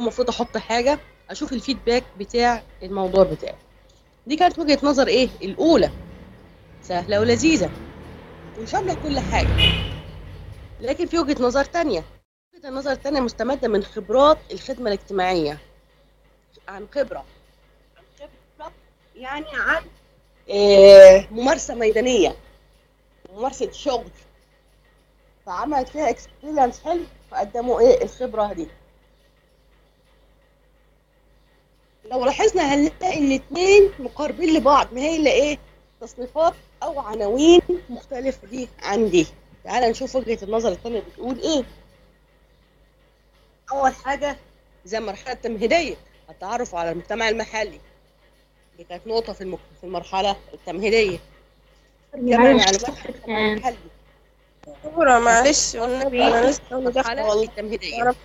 المفروض احط حاجه اشوف الفيدباك بتاع الموضوع بتاعي دي كانت وجهه نظر ايه الاولى سهله ولذيذه وشامله كل حاجه لكن في وجهه نظر تانية وجهه النظر التانية مستمده من خبرات الخدمه الاجتماعيه عن خبره عن خبره يعني عن آه، ممارسه ميدانيه ممارسه شغل فعملت فيها اكسبيرينس حلو فقدموا ايه الخبره دي لو لاحظنا هنلاقي الاثنين مقاربين لبعض ما هي الا ايه تصنيفات او عناوين مختلفه دي عن دي تعال نشوف وجهه النظر الثانيه بتقول ايه اول حاجه زي المرحله التمهيديه التعرف على المجتمع المحلي دي كانت نقطه في المك... في المرحله التمهيديه جمع معلومات عن المجتمع المحلي دكتورة معلش والنبي أنا لسه توني داخلة المرحله والله التمهيديه معرفش.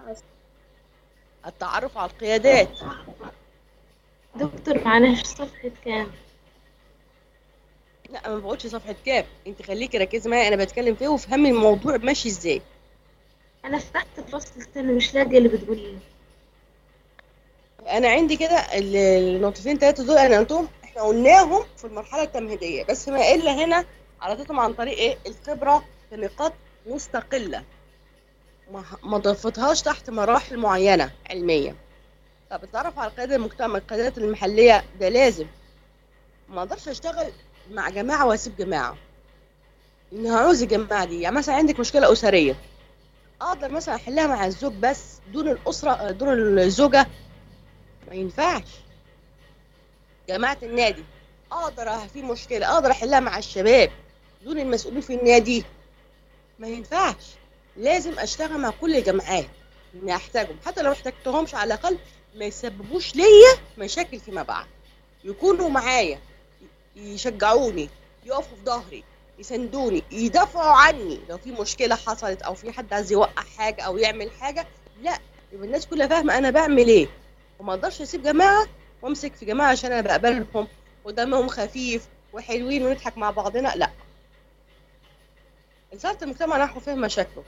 التعرف على القيادات دكتور معلش صفحة كام لا ما بقولش صفحه كام انت خليكي ركزي معايا انا بتكلم فيه وافهمي الموضوع ماشي ازاي أنا فتحت الفصل التاني مش لاقية اللي بتقولي انا عندي كده ال- النقطتين ثلاثه دول انا قلتهم احنا قلناهم في المرحله التمهيديه بس ما الا هنا عرضتهم عن طريق ايه الخبره في نقاط مستقله ما ما ضفتهاش تحت مراحل معينه علميه طب التعرف على القياده المجتمع القيادات المحليه ده لازم ما اقدرش اشتغل مع جماعه واسيب جماعه ان هعوز الجماعه دي يعني مثلا عندك مشكله اسريه اقدر مثلا احلها مع الزوج بس دون الاسره دون الزوجه ما ينفعش جماعة النادي اقدر أه- في مشكلة اقدر احلها مع الشباب دون المسؤولين في النادي ما ينفعش لازم اشتغل مع كل الجماعات اني احتاجهم حتى لو احتجتهمش على الاقل ما يسببوش ليا مشاكل فيما بعد يكونوا معايا يشجعوني يقفوا في ظهري يسندوني يدافعوا عني لو في مشكلة حصلت او في حد عايز يوقع حاجة او يعمل حاجة لا يبقى الناس كلها فاهمة انا بعمل ايه وما اقدرش اسيب جماعه وامسك في جماعه عشان انا بقبلهم ودمهم خفيف وحلوين ونضحك مع بعضنا لا إثارة المجتمع نحو فهم مشاكله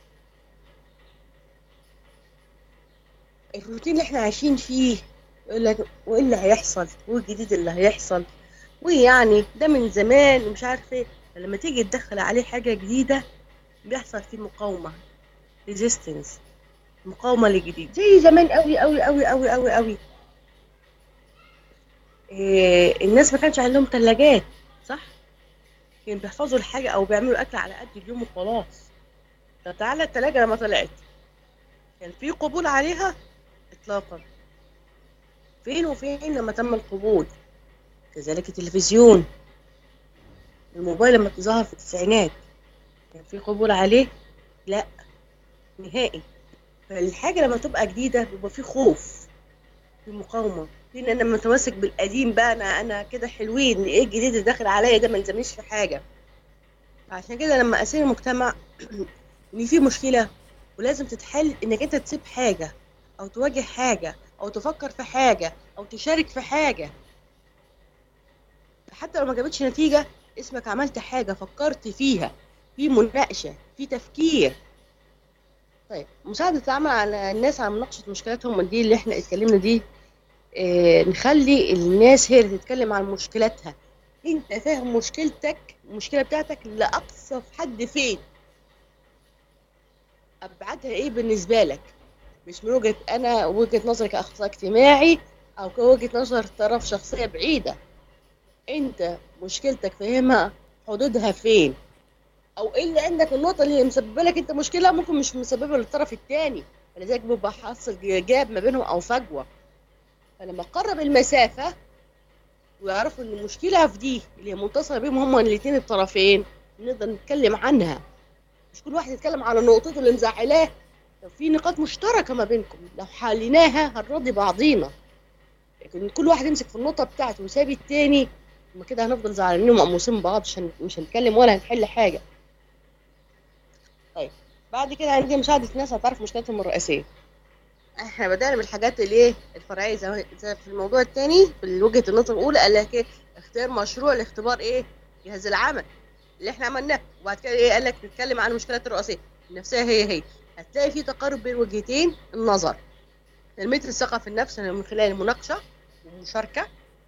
الروتين اللي احنا عايشين فيه يقول لك وايه اللي هيحصل والجديد اللي هيحصل ويعني ده من زمان ومش عارف ايه فلما تيجي تدخل عليه حاجه جديده بيحصل فيه مقاومه ريزيستنس مقاومه للجديد زي زمان قوي قوي قوي قوي قوي قوي إيه الناس ما كانش عندهم ثلاجات صح كانوا بيحفظوا الحاجه او بيعملوا اكل على قد اليوم وخلاص طب تعالى الثلاجه لما طلعت كان في قبول عليها اطلاقا فين وفين لما تم القبول كذلك التلفزيون الموبايل لما ظهر في التسعينات كان في قبول عليه لا نهائي فالحاجة لما تبقى جديدة بيبقى في خوف في مقاومة في ان انا متمسك بالقديم بقى انا انا كده حلوين ايه الجديد اللي داخل عليا ده ما يلزمنيش في حاجة عشان كده لما اسير المجتمع ان في مشكلة ولازم تتحل انك انت تسيب حاجة او تواجه حاجة او تفكر في حاجة او تشارك في حاجة حتى لو ما جابتش نتيجة اسمك عملت حاجة فكرت فيها في مناقشة في تفكير طيب مساعدة العمل على الناس على مناقشة مشكلاتهم دي اللي احنا اتكلمنا دي اه نخلي الناس هي اللي تتكلم عن مشكلاتها انت فاهم مشكلتك المشكلة بتاعتك لأقصى حد فين أبعادها ايه بالنسبة لك مش من وجهة أنا وجهة نظري كأخصائي اجتماعي أو كوجهة نظر طرف شخصية بعيدة انت مشكلتك فاهمها حدودها فين او ايه اللي عندك النقطه اللي هي مسببه لك انت مشكله ممكن مش مسببه للطرف الثاني فلذلك بيبقى حاصل جاب ما بينهم او فجوه فلما قرب المسافه ويعرفوا ان المشكله في دي اللي هي متصله بيهم هما الاثنين الطرفين نقدر نتكلم عنها مش كل واحد يتكلم على نقطته اللي مزعلاه لو في نقاط مشتركه ما بينكم لو حليناها هنرضي بعضينا لكن كل واحد يمسك في النقطه بتاعته وساب التاني ما كده هنفضل زعلانين ومقموسين بعض عشان مش هنتكلم ولا هنحل حاجه طيب بعد كده عندي مساعدة الناس هتعرف مشكلتهم الرئيسية احنا بدأنا بالحاجات اللي ايه الفرعية زي زي في الموضوع الثاني في وجهة النظر الأولى قال لك ايه اختيار مشروع لاختبار ايه جهاز العمل اللي احنا عملناه وبعد كده ايه قال لك نتكلم عن المشكلات الرئيسية نفسها هي هي هتلاقي في تقارب بين وجهتين النظر تنمية الثقة في النفس من خلال المناقشة والمشاركة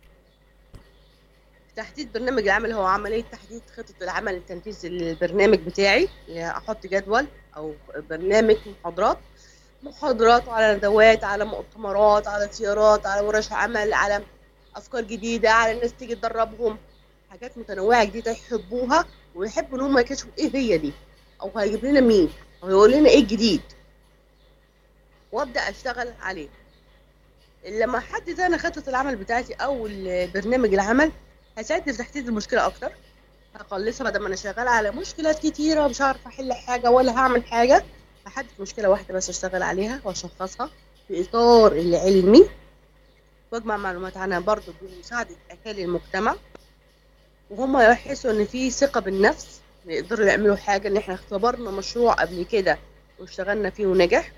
تحديد برنامج العمل هو عملية تحديد خطة العمل لتنفيذ البرنامج بتاعي اللي أحط جدول أو برنامج محاضرات محاضرات على ندوات على مؤتمرات على زيارات على ورش عمل على أفكار جديدة على الناس تيجي تدربهم حاجات متنوعة جديدة يحبوها ويحبوا إن هم يكتشفوا إيه هي دي أو هيجيب لنا مين أو يقول لنا إيه الجديد وأبدأ أشتغل عليه لما أحدد أنا خطة العمل بتاعتي أو برنامج العمل هيساعدني في تحديد المشكلة أكتر هقلصها بدل ما أنا شغالة على مشكلات كتيرة مش هعرف أحل حاجة ولا هعمل حاجة هحدد مشكلة واحدة بس أشتغل عليها وأشخصها في إطار العلمي واجمع معلومات عنها برضو بمساعدة أهالي المجتمع وهم يحسوا إن في ثقة بالنفس يقدروا يعملوا حاجة إن إحنا اختبرنا مشروع قبل كده واشتغلنا فيه ونجح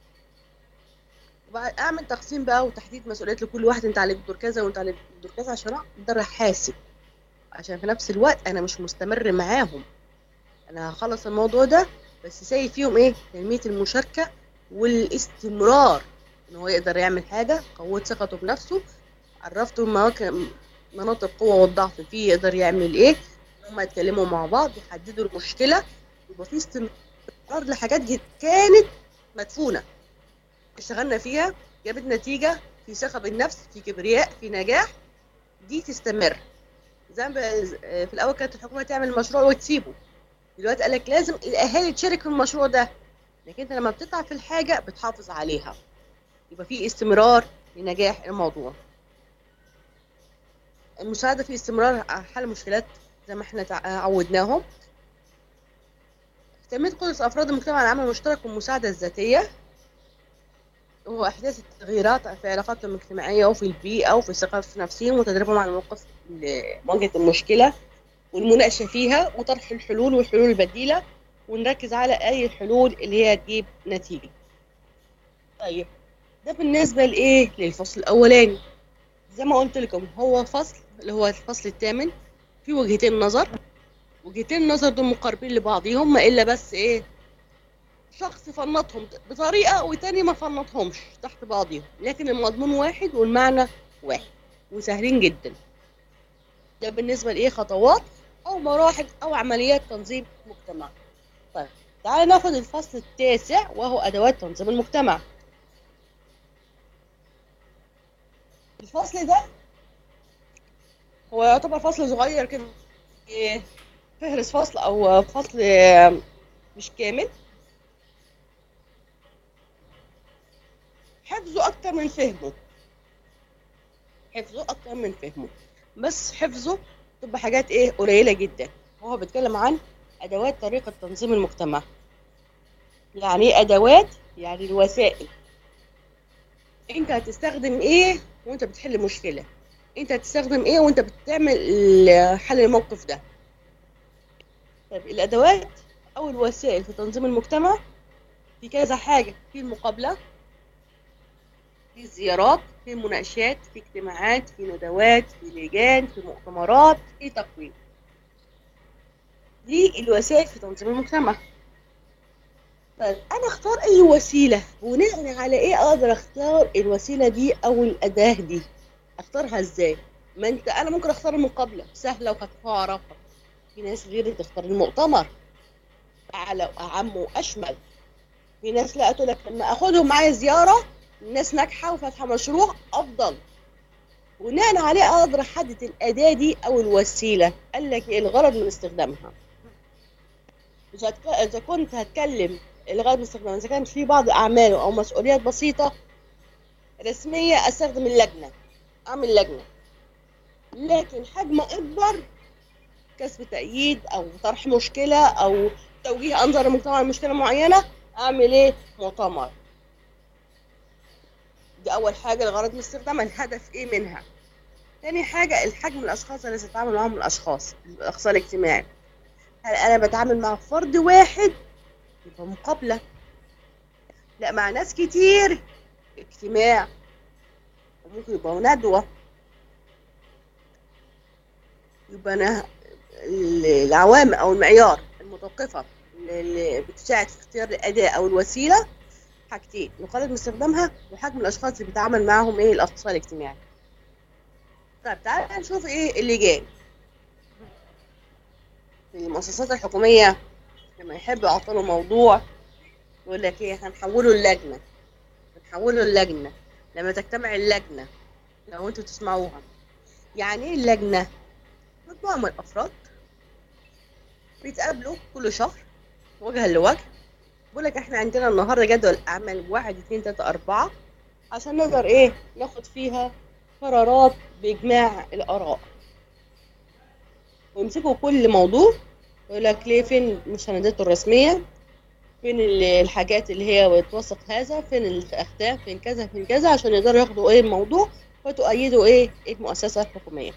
وبعد اعمل تقسيم بقى وتحديد مسؤوليات لكل واحد انت عليك دور كذا وانت عليك دور كذا عشان اقدر احاسب عشان في نفس الوقت انا مش مستمر معاهم انا هخلص الموضوع ده بس سايب فيهم ايه تنمية المشاركة والاستمرار ان هو يقدر يعمل حاجة قوت ثقته بنفسه عرفته مواقع مناطق القوة والضعف فيه يقدر يعمل ايه هما يتكلموا مع بعض يحددوا المشكلة يبقى في استمرار لحاجات جد كانت مدفونة اشتغلنا فيها جابت نتيجة في ثقة بالنفس في كبرياء في نجاح دي تستمر زي ما في الأول كانت الحكومة تعمل مشروع وتسيبه دلوقتي قال لك لازم الأهالي تشارك في المشروع ده لكن أنت لما بتتعب في الحاجة بتحافظ عليها يبقى في استمرار لنجاح الموضوع المساعدة في استمرار حل مشكلات زي ما احنا عودناهم تنمية قدرة أفراد المجتمع على العمل المشترك والمساعدة الذاتية هو إحداث التغييرات في علاقاتهم الاجتماعية وفي البيئة وفي الثقة في نفسهم وتدريبهم على الموقف مواجهة المشكلة والمناقشة فيها وطرح الحلول والحلول البديلة ونركز على أي حلول اللي هي تجيب نتيجة. طيب ده بالنسبة لإيه؟ للفصل الأولاني. زي ما قلت لكم هو فصل اللي هو الفصل الثامن فيه وجهتين نظر وجهتين النظر دول مقاربين لبعضهم ما إلا بس إيه؟ شخص فنطهم بطريقة وتاني ما فنطهمش تحت بعضهم لكن المضمون واحد والمعنى واحد وسهلين جدا ده بالنسبة لإيه خطوات أو مراحل أو عمليات تنظيم مجتمع طيب تعالى ناخد الفصل التاسع وهو أدوات تنظيم المجتمع الفصل ده هو يعتبر فصل صغير كده إيه، فهرس فصل أو فصل آه، مش كامل حفظه اكتر من فهمه حفظه اكتر من فهمه بس حفظه تبقى حاجات ايه قليله جدا هو بيتكلم عن ادوات طريقه تنظيم المجتمع يعني ايه ادوات يعني الوسائل انت هتستخدم ايه وانت بتحل مشكله انت هتستخدم ايه وانت بتعمل ال- حل الموقف ده طيب الادوات او الوسائل في تنظيم المجتمع في كذا حاجه في المقابله في زيارات في مناقشات في اجتماعات في ندوات في لجان في مؤتمرات في تقويم دي الوسائل في تنظيم المجتمع طيب انا اختار اي وسيله بناء على ايه اقدر اختار الوسيله دي او الاداه دي اختارها ازاي ما انت انا ممكن اختار المقابله سهله وهتعرفها في ناس غيري تختار المؤتمر اعلى واعم واشمل في ناس لا تقول لك لما اخدهم معايا زياره الناس ناجحه وفاتحه مشروع افضل بناء عليه اقدر احدد الاداه دي او الوسيله قال لك ايه الغرض من استخدامها مش هتك... اذا كنت هتكلم الغرض من استخدامها اذا كانت في بعض اعمال او مسؤوليات بسيطه رسميه استخدم اللجنه اعمل لجنه لكن حجم اكبر كسب تأييد او طرح مشكله او توجيه انظار المجتمع لمشكله معينه اعمل ايه مؤتمر دي اول حاجه الغرض من استخدامها الهدف ايه منها تاني حاجه الحجم الاشخاص اللي سأتعامل معاهم الاشخاص الاخصائي الاجتماعي هل انا بتعامل مع فرد واحد يبقى مقابله لا مع ناس كتير اجتماع وممكن يبقى ندوه يبقى انا ال- العوامل او المعيار المتوقفه اللي بتساعد في اختيار الاداه او الوسيله حاجتين نقلل من استخدامها وحجم الاشخاص اللي بيتعامل معاهم ايه الاخصائي الاجتماعي طيب تعالى نشوف ايه اللجان في المؤسسات الحكوميه لما يحبوا يعطلوا موضوع يقول لك ايه هنحوله اللجنه هنحوله اللجنه لما تجتمع اللجنه لو انتوا تسمعوها يعني ايه اللجنه مجموعه من الافراد بيتقابلوا كل شهر وجها لوجه بيقول لك احنا عندنا النهارده جدول اعمال واحد اتنين تلاته اربعه عشان نقدر ايه ناخد فيها قرارات باجماع الاراء ويمسكوا كل موضوع يقول لك ليه فين مساندته الرسميه فين ال- الحاجات اللي هي بتوثق هذا فين الاخطاء فين كذا فين كذا عشان يقدروا ياخدوا ايه الموضوع وتؤيدوا ايه المؤسسه الحكوميه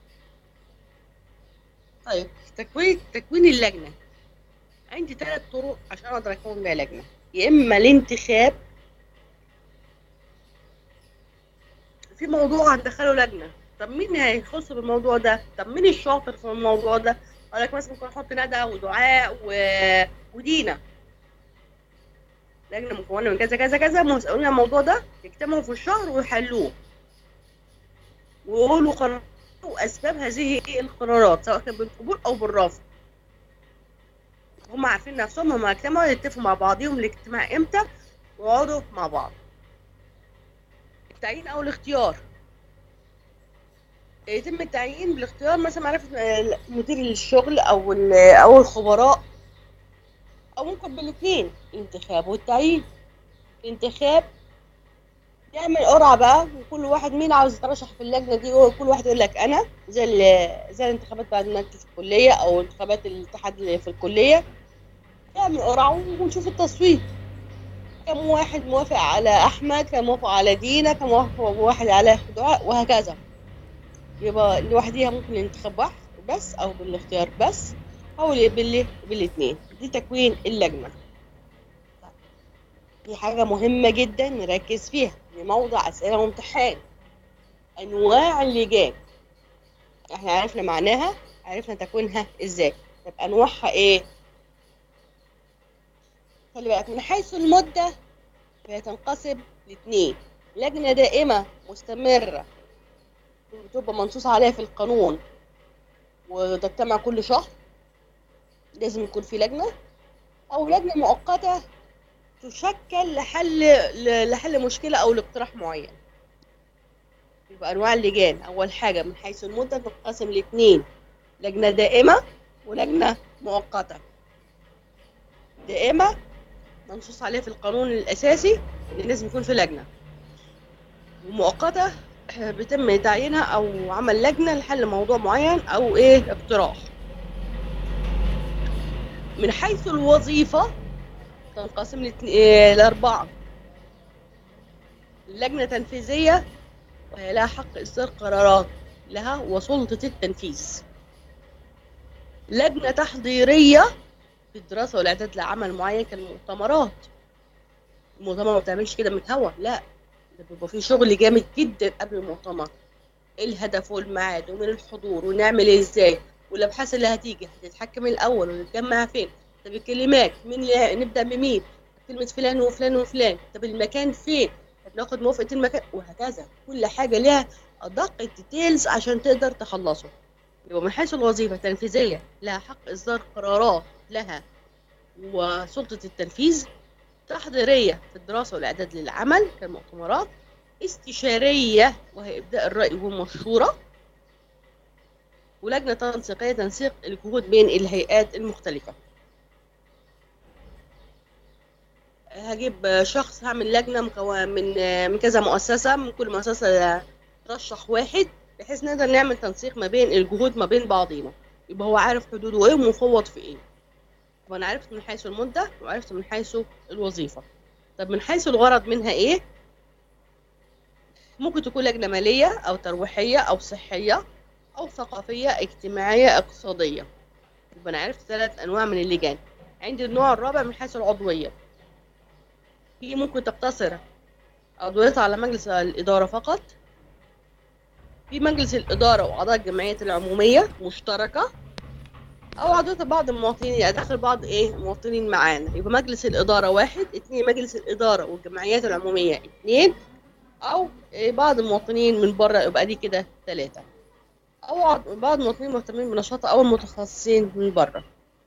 طيب تكوين تكوين اللجنه عندي ثلاث طرق عشان اقدر اكون بيها لجنه يا اما الانتخاب في موضوع هندخله لجنه طب مين هيخص بالموضوع ده طب مين الشاطر في الموضوع ده اقول لك مثلا ممكن احط ندى ودعاء و... ودينا لجنه مكونه من كذا كذا كذا مسؤولين عن الموضوع ده يجتمعوا في الشهر ويحلوه ويقولوا قرارات واسباب هذه ايه القرارات سواء كان بالقبول او بالرفض هم عارفين نفسهم هم اجتمعوا يتفقوا مع بعضهم الاجتماع امتى ويقعدوا مع بعض التعيين او الاختيار يتم التعيين بالاختيار مثلا معرفة آه، مدير الشغل او ال- او الخبراء او ممكن بالاثنين الانتخاب والتعيين الانتخاب يعمل قرعة بقى وكل واحد مين عاوز يترشح في اللجنة دي كل واحد يقول لك أنا زي ال- زي الانتخابات بعد ما في الكلية أو انتخابات الاتحاد اللي في الكلية يعمل قرعة ونشوف التصويت كم واحد موافق على أحمد كم موافق على دينا كم موافق واحد على دعاء وهكذا يبقى لوحديها ممكن الانتخاب واحد بس أو بالاختيار بس أو بال بالاتنين دي تكوين اللجنة دي حاجة مهمة جدا نركز فيها دي موضع أسئلة وامتحان أنواع اللجان احنا عرفنا معناها عرفنا تكوينها ازاي طب أنواعها ايه خلي بالك من حيث المدة فهي تنقسم لاتنين لجنة دائمة مستمرة بتبقى منصوص عليها في القانون وتجتمع كل شهر لازم يكون في لجنة أو لجنة مؤقتة تشكل لحل ل- لحل مشكلة أو لاقتراح معين يبقى أنواع اللجان أول حاجة من حيث المدة تنقسم لاتنين لجنة دائمة ولجنة مؤقتة دائمة منصوص عليها في القانون الأساسي إن لازم يكون في لجنة ومؤقتة بيتم تعيينها أو عمل لجنة لحل موضوع معين أو إيه اقتراح من حيث الوظيفة تنقسم لاتنين- إيه، لأربعة لجنة تنفيذية وهي لها حق إصدار قرارات لها وسلطة التنفيذ لجنة تحضيرية في الدراسة والإعداد لعمل معين كالمؤتمرات المؤتمر ما بتعملش كده من الهوا لا ده بيبقى فيه شغل جامد جدا قبل المؤتمر ايه الهدف والميعاد ومن الحضور ونعمل ايه ازاي والابحاث اللي هتيجي هتتحكم الاول ونتجمع فين طب الكلمات مين اللي نبدا بمين كلمه فلان وفلان وفلان طب المكان فين طب ناخد موافقه المكان وهكذا كل حاجه ليها ادق الديتيلز عشان تقدر تخلصه يبقى من حيث الوظيفه التنفيذيه لها حق اصدار قرارات لها وسلطه التنفيذ تحضيرية في الدراسة والإعداد للعمل كالمؤتمرات استشارية وهي إبداء الرأي والمشورة ولجنة تنسيقية تنسيق الجهود بين الهيئات المختلفة هجيب شخص هعمل لجنة مكون من من كذا مؤسسة من كل مؤسسة ترشح واحد بحيث نقدر نعمل تنسيق ما بين الجهود ما بين بعضينا يبقى هو عارف حدوده ايه ومفوض في ايه طب انا عرفت من حيث المدة وعرفت من حيث الوظيفة طب من حيث الغرض منها ايه ممكن تكون لجنة مالية او ترويحية او صحية او ثقافية اجتماعية اقتصادية يبقى انا عرفت ثلاث انواع من اللجان عندي النوع الرابع من حيث العضوية في ممكن تقتصر عضويتها على مجلس الإدارة فقط في مجلس الإدارة وأعضاء الجمعية العمومية مشتركة او عضوية بعض المواطنين يعني داخل بعض ايه مواطنين معانا يبقى مجلس الاداره واحد اتنين مجلس الاداره والجمعيات العموميه اتنين او إيه بعض المواطنين من بره يبقى دي كده ثلاثه او عض- بعض المواطنين مهتمين بنشاطه او المتخصصين من بره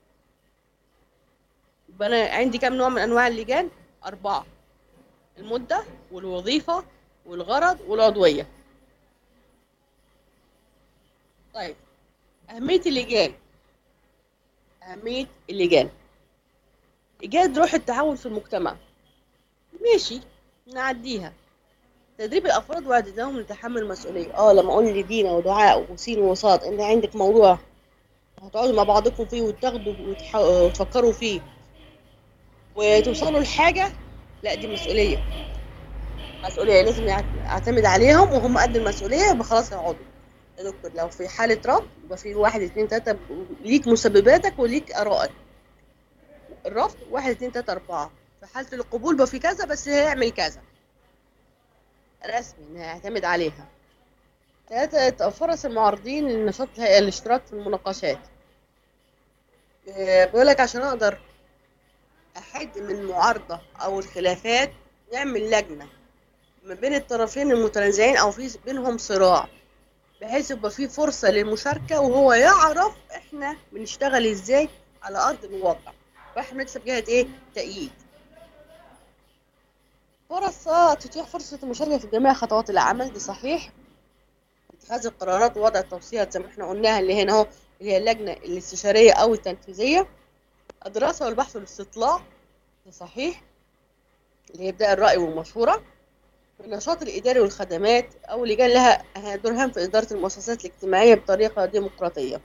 يبقى انا عندي كام نوع من انواع اللجان اربعه المده والوظيفه والغرض والعضويه طيب أهمية اللجان أهمية اللجان إيجاد روح التعاون في المجتمع ماشي نعديها تدريب الأفراد وإعدادهم لتحمل المسؤولية اه لما أقول لدينا ودعاء وسين وصاد أنت عندك موضوع هتقعدوا مع بعضكم فيه وتاخدوا وتح- وتفكروا فيه وتوصلوا لحاجة لا دي مسؤولية مسؤولية لازم يعت- أعتمد عليهم وهم قد المسؤولية يبقى خلاص هيقعدوا يا دكتور لو في حالة رفض يبقى في واحد اتنين تلاتة ليك مسبباتك وليك آرائك الرفض واحد اتنين تلاتة أربعة في حالة القبول يبقى في كذا بس هيعمل كذا رسمي إنها يعتمد عليها ثلاثة فرص المعارضين للنشاط الاشتراك في المناقشات آه، بيقول لك عشان أقدر أحد من المعارضة أو الخلافات نعمل لجنة ما بين الطرفين المتنازعين أو في بينهم صراع بحيث يبقى في فرصة للمشاركة وهو يعرف احنا بنشتغل ازاي على أرض الواقع واحنا بنكسب جهة ايه؟ تأييد فرصة تتيح فرصة المشاركة في جميع خطوات العمل دي صحيح اتخاذ القرارات ووضع التوصيات زي ما احنا قلناها اللي هنا اهو اللي هي اللجنة الاستشارية أو التنفيذية الدراسة والبحث والاستطلاع ده صحيح اللي هي إبداء الرأي والمشورة النشاط الإداري والخدمات أو لجان لها دور هام في إدارة المؤسسات الاجتماعية بطريقة ديمقراطية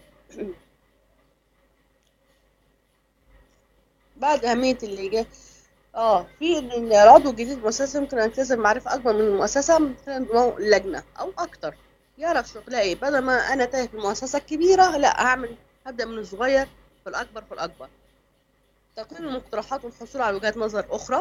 بعد أهمية اللجان اه في إن العضو الجديد في المؤسسة يمكن أن يكتسب معرفة أكبر من المؤسسة من خلال انضمام اللجنة أو أكتر يعرف شغلها إيه بدل ما أنا تايه في المؤسسة الكبيرة لا هعمل هبدأ من الصغير في الأكبر في الأكبر تقييم المقترحات والحصول على وجهات نظر أخرى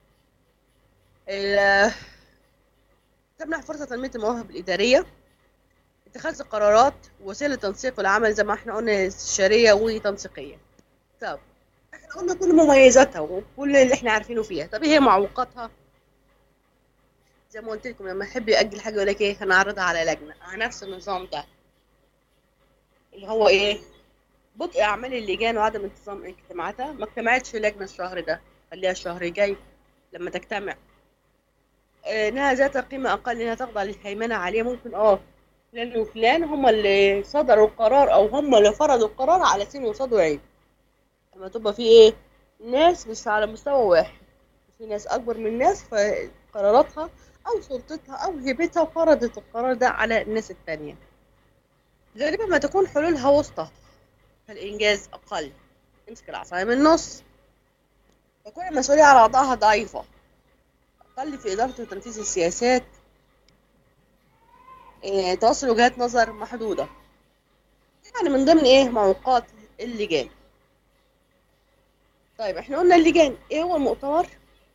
ال- تمنح فرصة تنمية المواهب الإدارية اتخاذ القرارات وسيلة تنسيق العمل زي ما احنا قلنا استشارية وتنسيقية طب احنا قلنا كل مميزاتها وكل اللي احنا عارفينه فيها طب ايه هي معوقاتها زي ما قلت لكم لما يحب يأجل حاجة يقول لك ايه هنعرضها على لجنة على نفس النظام ده اللي هو ايه بطء اعمال اللجان وعدم انتظام اجتماعاتها ما اجتمعتش لجنة الشهر ده خليها الشهر الجاي لما تجتمع آه، انها ذات قيمة اقل انها تخضع للهيمنة عليه ممكن اه فلان وفلان هم اللي صدروا القرار او هم اللي فرضوا القرار على سين وصاد وعين لما تبقى في ايه ناس مش على مستوى واحد في ناس اكبر من ناس فقراراتها او سلطتها او هيبتها فرضت القرار ده على الناس التانية غالبا ما تكون حلولها وسطى فالانجاز اقل امسك العصاية من النص تكون المسؤولية على اعضائها ضعيفة أقل في إدارة وتنفيذ السياسات إيه، توصل وجهات نظر محدودة يعني من ضمن إيه معوقات اللجان طيب إحنا قلنا اللجان إيه هو المؤتمر؟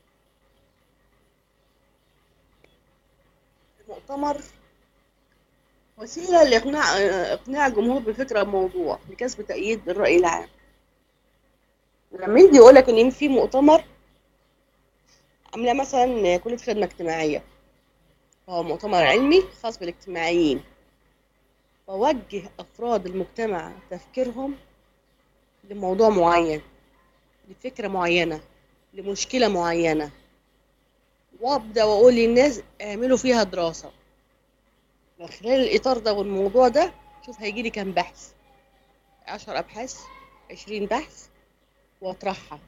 المؤتمر وسيلة لإقناع إقناع الجمهور بفكرة موضوع لكسب تأييد الرأي العام لما يجي يقول لك إن في مؤتمر عاملة مثلا كلية خدمة اجتماعية هو مؤتمر علمي خاص بالاجتماعيين بوجه أفراد المجتمع تفكيرهم لموضوع معين لفكرة معينة لمشكلة معينة وابدأ وأقول للناس اعملوا فيها دراسة من خلال الإطار ده والموضوع ده شوف هيجيلي كام بحث عشر أبحاث عشرين بحث وأطرحها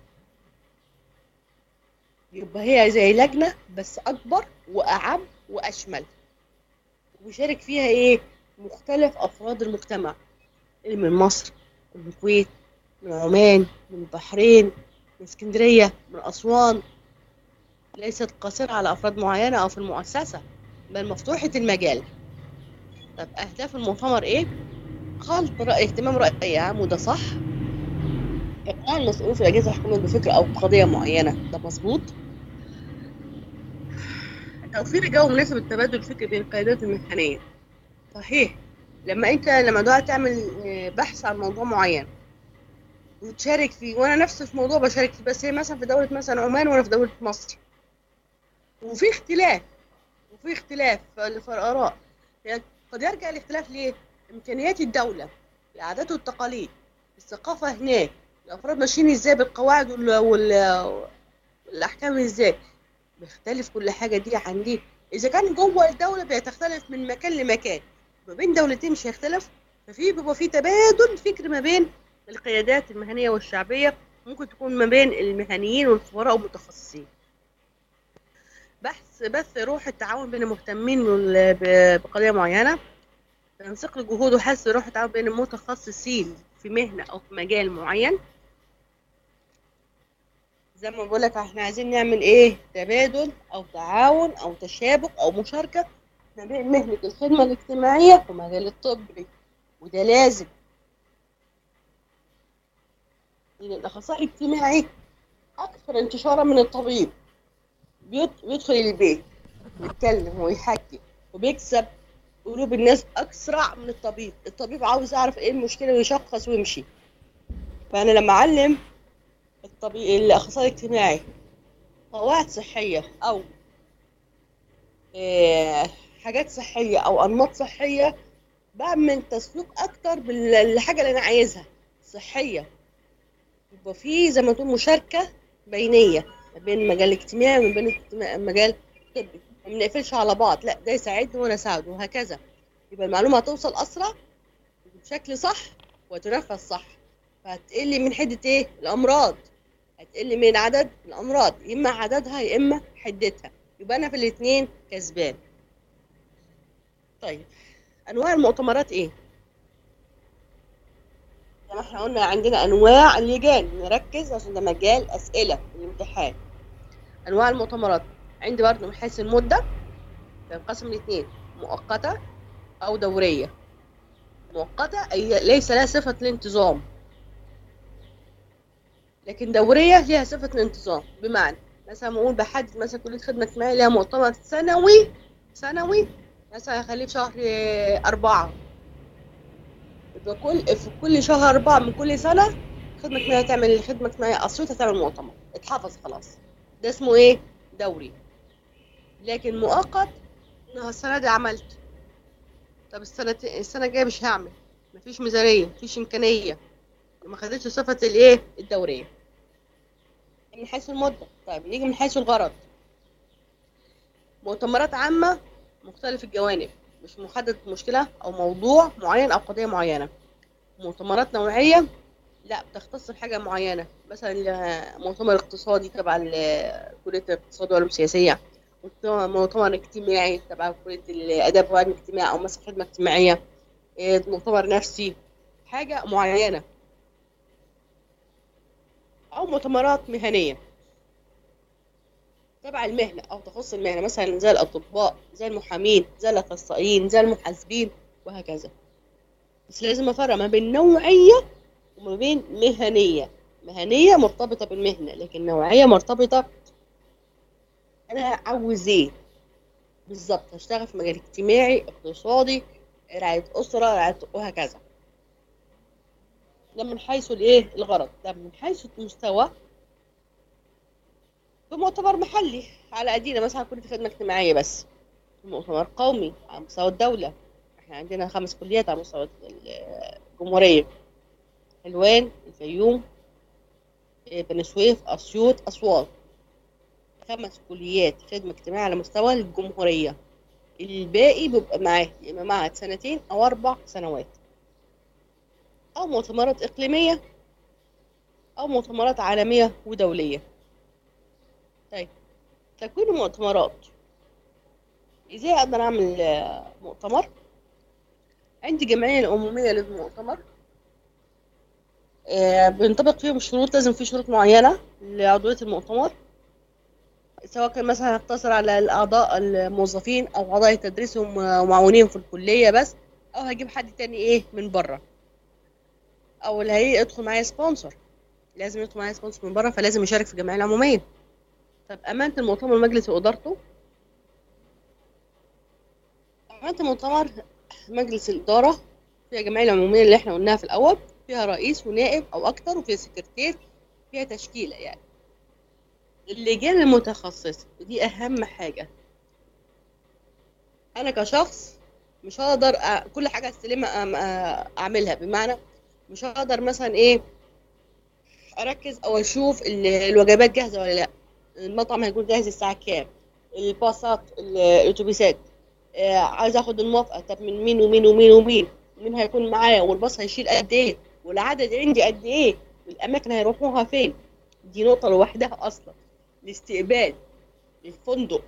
يبقى هي زي لجنة بس أكبر وأعم وأشمل ويشارك فيها إيه مختلف أفراد المجتمع اللي من مصر من الكويت من عمان من البحرين من اسكندرية من أسوان ليست قاصرة على أفراد معينة أو في المؤسسة بل مفتوحة المجال طب أهداف المؤتمر إيه؟ خلط رأي اهتمام رأي عام وده صح إقناع المسؤولين في الأجهزة الحكومية بفكرة أو قضية معينة ده مظبوط توفير جو مناسب للتبادل الفكري بين القيادات المهنية صحيح لما انت لما تقعد تعمل آه، بحث عن موضوع معين وتشارك فيه وانا نفسي في موضوع بشارك فيه بس هي مثلا في دوله مثلا عمان وانا في دوله مصر وفي اختلاف وفي اختلاف في في الاراء يعني قد يرجع الاختلاف ليه؟ امكانيات الدوله العادات والتقاليد الثقافه هناك الافراد ماشيين ازاي بالقواعد وال... وال... والاحكام ازاي بيختلف كل حاجه دي عن دي اذا كان جوه الدوله بتختلف من مكان لمكان ما بين دولتين مش هيختلف ففي بيبقى في تبادل فكر ما بين القيادات المهنيه والشعبيه ممكن تكون ما بين المهنيين والخبراء والمتخصصين بحث بث روح التعاون بين المهتمين وال- ب- بقضيه معينه تنسيق الجهود وحث روح التعاون بين المتخصصين في مهنه او في مجال معين زي ما بقول لك احنا عايزين نعمل ايه تبادل او تعاون او تشابك او مشاركه ما بين مهنه الخدمه الاجتماعيه ومجال الطبي وده لازم لان الاخصائي الاجتماعي اكثر انتشارا من الطبيب بيد- بيدخل البيت ويتكلم ويحكي وبيكسب قلوب الناس اسرع من الطبيب الطبيب عاوز يعرف ايه المشكله ويشخص ويمشي فانا لما اعلم الطبيب الاخصائي الاجتماعي قواعد صحيه او إيه حاجات صحيه او انماط صحيه بعمل تسويق اكتر بالحاجه اللي انا عايزها صحيه يبقى في زي ما تقول مشاركه بينيه ما بين المجال الاجتماعي وما بين الاجتماع- المجال الطبي ما بنقفلش على بعض لا ده يساعدني وانا اساعده وهكذا يبقى المعلومه هتوصل اسرع بشكل صح وتنفذ صح فهتقل من حده ايه الامراض هتقل من عدد الامراض يا اما عددها يا اما حدتها يبقى انا في الاثنين كسبان طيب انواع المؤتمرات ايه زي ما احنا قلنا عندنا انواع اللجان نركز عشان ده مجال اسئله في الامتحان انواع المؤتمرات عندي برضو من حيث المده تنقسم لاثنين مؤقته او دوريه مؤقته اي ليس لها صفه الانتظام لكن دوريه ليها صفه الانتظام بمعنى مثلا نقول بحدد مثلا كليه خدمه اجتماعيه لها مؤتمر سنوي سنوي مثلا هخليه في شهر آه، أربعة يبقى كل في كل شهر أربعة من كل سنة خدمة اجتماعية تعمل خدمة اجتماعية أسيوط هتعمل مؤتمر اتحفظ خلاص ده اسمه ايه؟ دوري لكن مؤقت أنا السنة دي عملت طب السنة السنة الجاية مش هعمل مفيش ميزانية مفيش إمكانية ما خدتش صفة الايه؟ الدورية من حيث المدة طيب نيجي من حيث الغرض مؤتمرات عامة مختلف الجوانب مش محدد مشكلة أو موضوع معين أو قضية معينة مؤتمرات نوعية لا بتختص بحاجة معينة مثلا مؤتمر اقتصادي تبع ال- كلية الاقتصاد والعلوم السياسية مؤتمر اجتماعي تبع كلية الآداب والعلم الاجتماعي أو مثلا خدمة اجتماعية إيه، مؤتمر نفسي حاجة معينة أو مؤتمرات مهنية تبع المهنة أو تخص المهنة مثلا زي الأطباء زي المحامين زي الأخصائيين زي المحاسبين وهكذا بس لازم أفرق ما بين نوعية وما بين مهنية مهنية مرتبطة بالمهنة لكن نوعية مرتبطة أنا عاوز إيه بالظبط هشتغل في مجال اجتماعي اقتصادي رعاية أسرة رعاية وهكذا ده من حيث الإيه الغرض ده من حيث المستوى في مؤتمر محلي على أدينا مثلا كلية خدمة اجتماعية بس مؤتمر قومي على مستوى الدولة احنا عندنا خمس كليات على مستوى الجمهورية حلوان الفيوم إيه، بني سويف أسيوط أسوان خمس كليات خدمة اجتماعية على مستوى الجمهورية الباقي بيبقى معاه يا إما معهد سنتين أو أربع سنوات أو مؤتمرات إقليمية أو مؤتمرات عالمية ودولية طيب تكوين المؤتمرات ازاي اقدر اعمل آه، مؤتمر عندي جمعية العمومية للمؤتمر آه، بينطبق فيهم شروط لازم في شروط معينة لعضوية المؤتمر سواء كان مثلا هقتصر على الأعضاء الموظفين أو أعضاء التدريس وم- ومعاونين في الكلية بس أو هجيب حد تاني إيه من بره أو اللي هي يدخل معايا سبونسر لازم يدخل معايا سبونسر من بره فلازم يشارك في الجمعية العمومية طب أمانة المؤتمر مجلس وإدارته أمانة المؤتمر مجلس الإدارة فيها الجمعية العمومية اللي احنا قلناها في الأول فيها رئيس ونائب او اكتر وفيها سكرتير فيها تشكيله يعني اللجان المتخصصه ودي اهم حاجه انا كشخص مش هقدر أ... كل حاجه استلمها أم- أ- اعملها بمعنى مش هقدر مثلا ايه اركز او اشوف ال- الوجبات جاهزه ولا لا المطعم هيكون جاهز الساعه كام الباصات ال- الاتوبيسات آه، عايز اخد الموافقه طب من مين ومين ومين ومين مين هيكون معايا والباص هيشيل قد ايه والعدد عندي قد ايه والاماكن هيروحوها فين دي نقطه لوحدها اصلا الاستقبال الفندق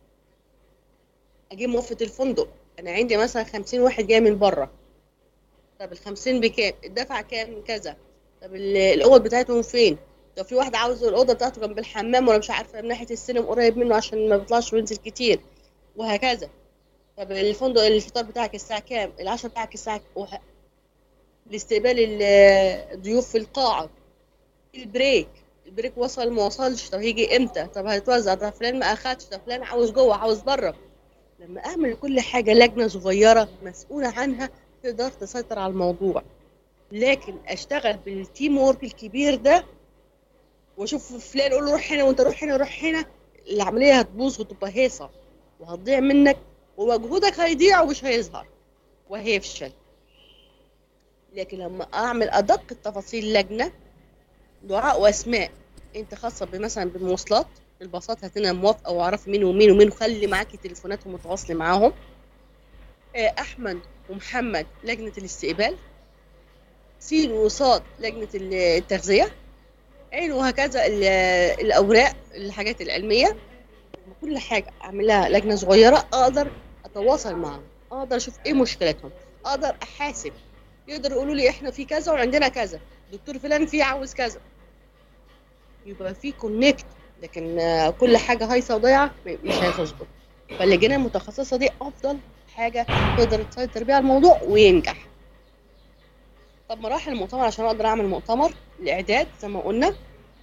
اجيب موافقه الفندق انا عندي مثلا خمسين واحد جاي من بره طب الخمسين بكام الدفع كام كذا طب ال- الاوض بتاعتهم فين طب في واحد عاوز الاوضه بتاعته جنب الحمام وانا مش عارفه من ناحيه السينما قريب منه عشان ما بيطلعش وينزل كتير وهكذا طب الفندق الفطار بتاعك الساعه كام العشاء بتاعك الساعه وه... الاستقبال ال- الضيوف في القاعه البريك البريك وصل ما وصلش طب هيجي امتى طب هيتوزع طب فلان ما اخدش طب فلان عاوز جوه عاوز بره لما اعمل كل حاجه لجنه صغيره مسؤوله عنها تقدر تسيطر على الموضوع لكن اشتغل بالتيم وورك الكبير ده واشوف فلان اقول له روح هنا وانت روح هنا روح هنا العمليه هتبوظ وتبقى هيصه وهتضيع منك ومجهودك هيضيع ومش هيظهر وهيفشل لكن لما اعمل ادق التفاصيل لجنه دعاء واسماء انت خاصه بمثلا بالمواصلات الباصات هتنا موافقه واعرف مين ومين ومين وخلي معاكي تليفوناتهم وتواصلي معاهم آه، احمد ومحمد لجنه الاستقبال سين وصاد لجنه التغذيه عين وهكذا ال- الاوراق الحاجات العلميه كل حاجه اعمل لها لجنه صغيره اقدر اتواصل معاهم اقدر اشوف ايه مشكلتهم اقدر احاسب يقدر يقولوا لي احنا في كذا وعندنا كذا دكتور فلان في عاوز كذا يبقى في كونكت لكن آه، كل حاجه هايصه وضايعه م- مش هتظبط فاللجان المتخصصه دي افضل حاجه تقدر تسيطر بيها الموضوع وينجح طب مراحل المؤتمر عشان اقدر اعمل مؤتمر الاعداد زي ما قلنا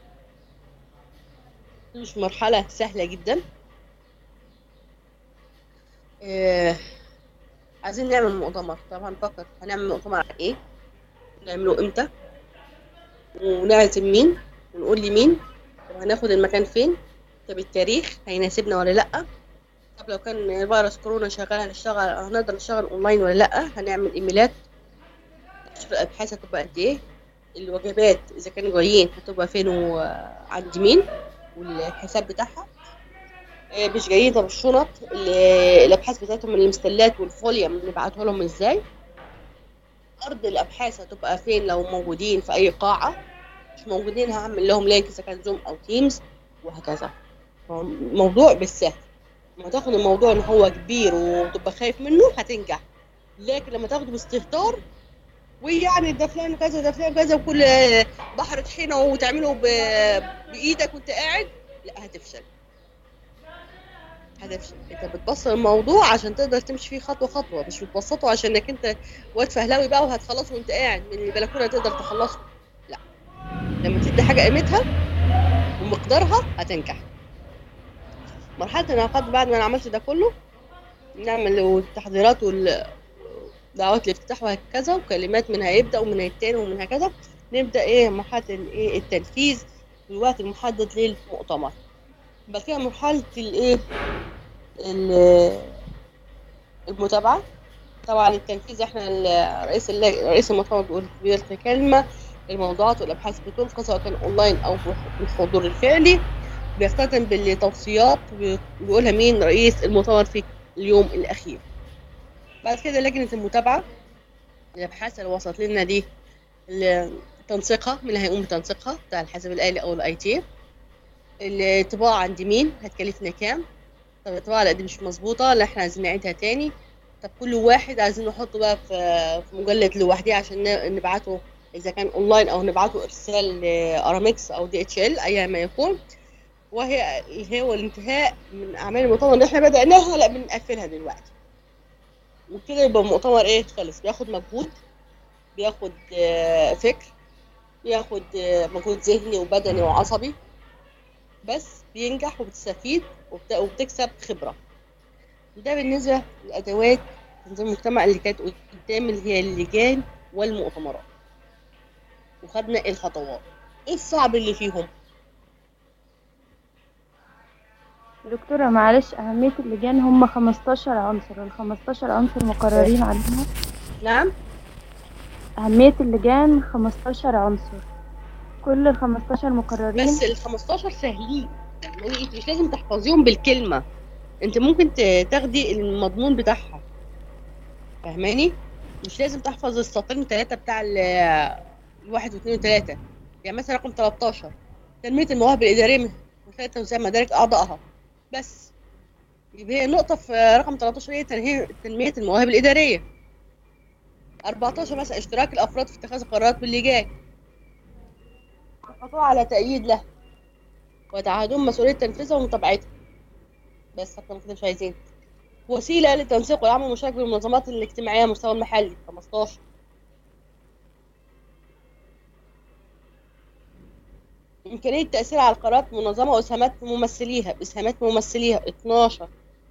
مش مرحله سهله جدا آه، عايزين نعمل مؤتمر طب هنفكر هنعمل مؤتمر على ايه نعمله امتى ونعزم مين ونقول لمين طب هناخد المكان فين طب التاريخ هيناسبنا ولا لا طب لو كان فيروس كورونا شغال هنشتغل هنقدر نشتغل اونلاين ولا لا هنعمل ايميلات نشوف الابحاث هتبقى قد ايه الوجبات اذا كانوا جايين هتبقى فين وعند مين والحساب بتاعها آه، مش جايين طب الشنط ال- الابحاث بتاعتهم المستلات والفوليوم نبعته لهم ازاي ارض الابحاث هتبقى فين لو موجودين في اي قاعه مش موجودين هعمل لهم لينك اذا كان زوم او تيمز وهكذا موضوع بالسهل لما تاخد الموضوع ان هو كبير وتبقى خايف منه هتنجح لكن لما تاخده باستهتار ويعني ده فلان كذا ده فلان كذا وكل بحر طحينه وتعمله ب- بايدك وانت قاعد لا هتفشل هتفشل انت بتبسط الموضوع عشان تقدر تمشي فيه خطوه خطوه مش بتبسطه عشان انك انت واد فهلاوي بقى وهتخلصه وانت قاعد من البلكونه تقدر تخلصه لا لما تدي حاجه قيمتها ومقدارها هتنجح مرحله الانعقاد بعد ما انا عملت ده كله نعمل التحضيرات والدعوات الافتتاح وهكذا وكلمات من هيبدا ومن التاني ومن هكذا نبدا ايه مرحله الايه التنفيذ في الوقت المحدد للمؤتمر بعد كده مرحله الايه ال- المتابعه طبعا التنفيذ احنا ال- رئيس الل- رئيس المؤتمر بيقول بيلقي كلمه الموضوعات والابحاث بتلقى سواء كان اونلاين او بالحضور الفعلي بيختتم بالتوصيات بيقولها مين رئيس المؤتمر في اليوم الاخير بعد كده لجنه المتابعه الابحاث اللي وصلت لنا دي ال- تنسيقها مين اللي هيقوم بتنسيقها بتاع الحاسب الالي او الاي تي الطباعه عند مين هتكلفنا كام طب الطباعه لا دي مش مظبوطه لا احنا عايزين نعيدها تاني طب كل واحد عايزين نحطه بقى في في مجلد لوحده عشان ن- نبعته اذا كان اونلاين او نبعته ارسال ارامكس او دي اتش ال ايا ما يكون وهي اللي هو الانتهاء من اعمال المؤتمر اللي احنا بدأناها لا بنقفلها دلوقتي وكده يبقى المؤتمر ايه خلص بياخد مجهود بياخد آه، فكر بياخد آه، مجهود ذهني وبدني وعصبي بس بينجح وبتستفيد وبت- وبتكسب خبرة ده بالنسبة لأدوات تنظيم المجتمع اللي كانت قدام اللي هي اللجان والمؤتمرات وخدنا الخطوات ايه الصعب اللي فيهم دكتورة معلش أهمية اللجان هم 15 عنصر ال 15 عنصر مقررين عليها نعم أهمية اللجان 15 عنصر كل ال 15 مقررين بس ال 15 سهلين يعني انت مش لازم تحفظيهم بالكلمه انت ممكن ت- تاخدي المضمون بتاعها فاهماني مش لازم تحفظ السطرين ثلاثه بتاع ال- الواحد واثنين وثلاثه يعني مثلا رقم 13 تنميه المواهب الاداريه من خلال توزيع مدارك اعضائها بس يبقى هي نقطه في رقم 13 هي تنهي- تنميه المواهب الاداريه 14 مثلا اشتراك الافراد في اتخاذ القرارات باللجان الحصول على تأييد له وتعهدهم مسؤولية تنفيذها ومتابعتها بس اكتر من كده مش عايزين وسيلة للتنسيق والعمل المشترك بالمنظمات الاجتماعية على المستوى المحلي 15 إمكانية التأثير على القرارات المنظمة وإسهامات ممثليها بإسهامات ممثليها 12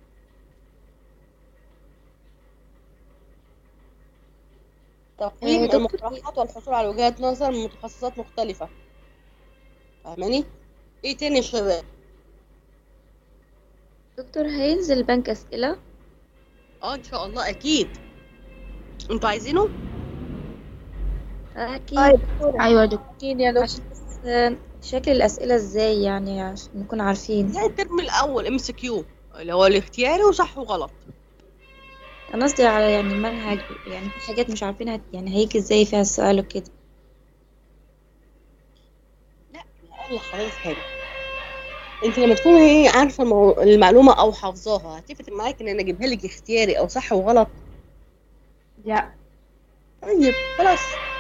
تقويم آه، دكتور، المقترحات والحصول على وجهات نظر من متخصصات مختلفة فاهماني؟ ايه تاني يا شباب؟ دكتور هينزل بنك أسئلة اه ان شاء الله اكيد انتوا عايزينه؟ أكيد اه يا دكتورة أيوة يا دكتور أكيد يا دكتور بس آه، شكل الأسئلة ازاي يعني عشان نكون عارفين زي الترم الاول ام سي كيو اللي هو الاختياري وصح وغلط أنا قصدي على يعني منهج يعني في حاجات مش عارفينها يعني هيجي ازاي فيها السؤال وكده لا انا اقول لحضرتك حاجه انت لما تكوني عارفه المو... المعلومه او حافظاها هتفرق معاك ان انا اجيبها لك اختياري او صح وغلط لا طيب خلاص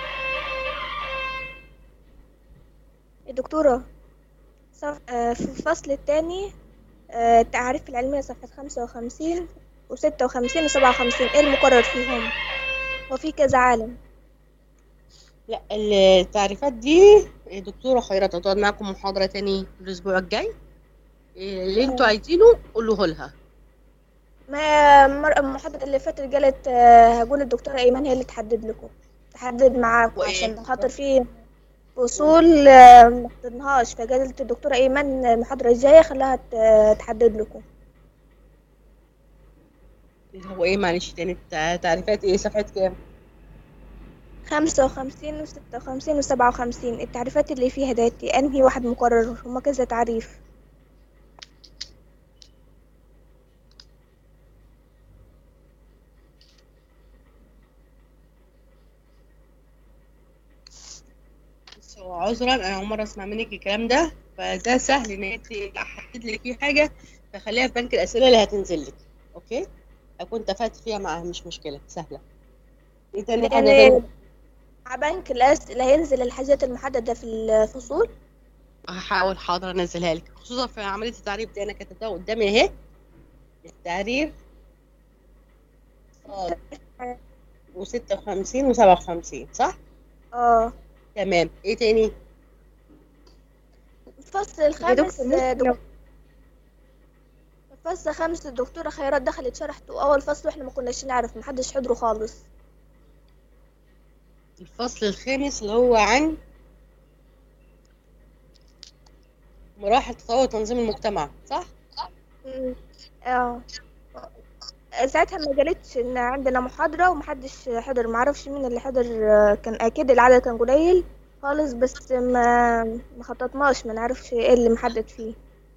يا دكتورة صف... آه، في الفصل الثاني التعريف العلمية صفحة خمسة وخمسين وستة وخمسين وسبعة وخمسين ايه المقرر فيهم وفي كذا عالم لا التعريفات دي دكتوره خيرات هتقعد معاكم محاضره تاني الاسبوع الجاي إيه اللي انتوا عايزينه قولوه لها ما المر- المحاضرة اللي فاتت قالت آه، هقول الدكتورة ايمان هي اللي تحدد لكم تحدد معاكم وإيه؟ عشان خاطر في فصول آه، ما حضرناهاش فقالت الدكتورة ايمان المحاضرة الجاية خلاها ت- تحدد لكم اللي هو ايه معلش تاني التع- تعريفات ايه صفحه كام خمسة وخمسين وستة وخمسين وسبعة وخمسين التعريفات اللي فيها ديتي أنهي واحد مكرر هما كذا تعريف بس هو عذرا انا اول مره اسمع منك الكلام ده فده سهل ان انت احدد لك فيه حاجه فخليها في بنك الاسئله اللي هتنزل لك اوكي اكون اتفقت فيها معاها مش مشكله سهله ايه تاني حاجه يعني غير مع بنك الأسئلة هينزل الحاجات المحددة في الفصول هحاول حاضر انزلها لك خصوصا في عمليه التعريف دي انا كتبتها قدامي اهي التعريف صاد وستة وخمسين وسبعة وخمسين صح؟ اه تمام ايه تاني؟ الفصل الخامس دكتور ممكن آه، دك- لو- الفصل الخامس الدكتورة خيرات دخلت شرحته أول فصل واحنا ما كناش نعرف محدش حضره خالص الفصل الخامس اللي هو عن مراحل تطور تنظيم المجتمع صح؟ مم. اه ساعتها ما قالتش ان عندنا محاضرة ومحدش حضر معرفش مين اللي حضر آه، كان اكيد العدد كان قليل خالص بس ما ما خططناش ما نعرفش ايه اللي محدد فيه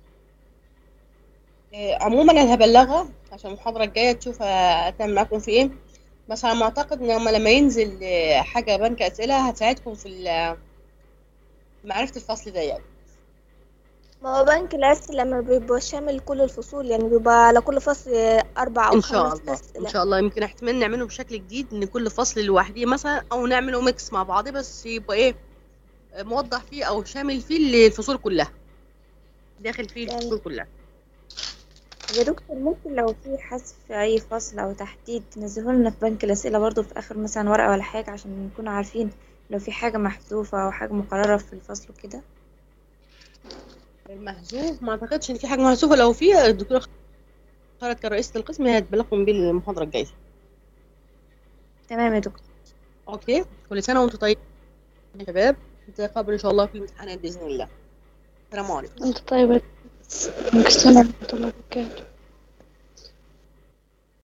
آه، عموما انا هبلغها عشان المحاضرة الجاية تشوف هتعمل معاكم في ايه بس على ما اعتقد ان لما لما ينزل آه، حاجة بنك اسئلة هتساعدكم في ال- معرفة الفصل ده يعني ما هو بنك الأسئلة لما بيبقى شامل كل الفصول يعني بيبقى على كل فصل أربع أو ان شاء خمس الله ان أسئلة شاء الله يمكن احتمال نعمله بشكل جديد ان كل فصل لوحده مثلا او نعمله ميكس مع بعض بس يبقى ايه آه، موضح فيه او شامل فيه الفصول كلها داخل فيه يعني- الفصول كلها يا دكتور ممكن لو في حذف في أي فصل أو تحديد تنزله لنا في بنك الأسئلة برضو في آخر مثلا ورقة ولا حاجة عشان نكون عارفين لو في حاجة محذوفة أو حاجة مقررة في الفصل وكده المحذوف ما اعتقدش ان في حاجه محذوفه لو في الدكتوره خالد كرئيسة القسم هي هتبلغكم بيه المحاضره الجايه تمام يا دكتور اوكي كل سنه وانتم طيب شباب نتقابل ان شاء الله في الامتحانات باذن الله السلام عليكم انت طيبة السلام ورحمة الله وبركاته